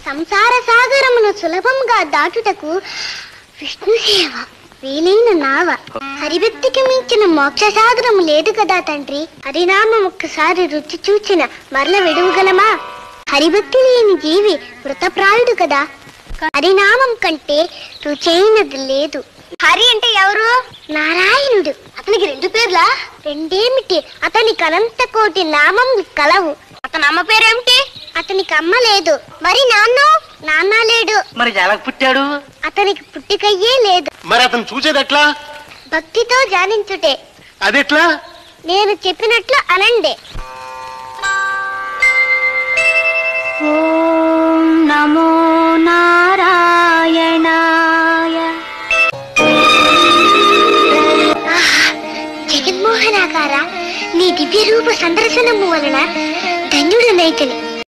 సంసార సాగరమును సులభంగా దాటుటకు విష్ణు సేవ వీలైన నావ హరిభక్తికి మించిన మోక్ష సాగరము లేదు కదా తండ్రి హరినామం ఒక్కసారి రుచి చూచిన మరల విడువగలమా హరిభక్తి లేని జీవి మృతప్రాయుడు కదా హరినామం కంటే రుచైనది లేదు హరి అంటే ఎవరు నారాయణుడు అతనికి రెండు పేర్లా రెండేమిటి అతనికి అనంత కోటి నామములు కలవు అతని అమ్మ పేరేమిటి అతనికి అమ్మ లేదు మరి నాన్న నాన్న లేడు మరి ఎలా పుట్టాడు అతనికి పుట్టికయ్యే లేదు మరి అతను చూసేది ఎట్లా భక్తితో ధ్యానించుటే అదెట్లా నేను చెప్పినట్లు అనండి ఓం నమో నారాయణాయ జగన్మోహనాకార నీ దివ్య రూప సందర్శనము వలన ధన్యుడనైతని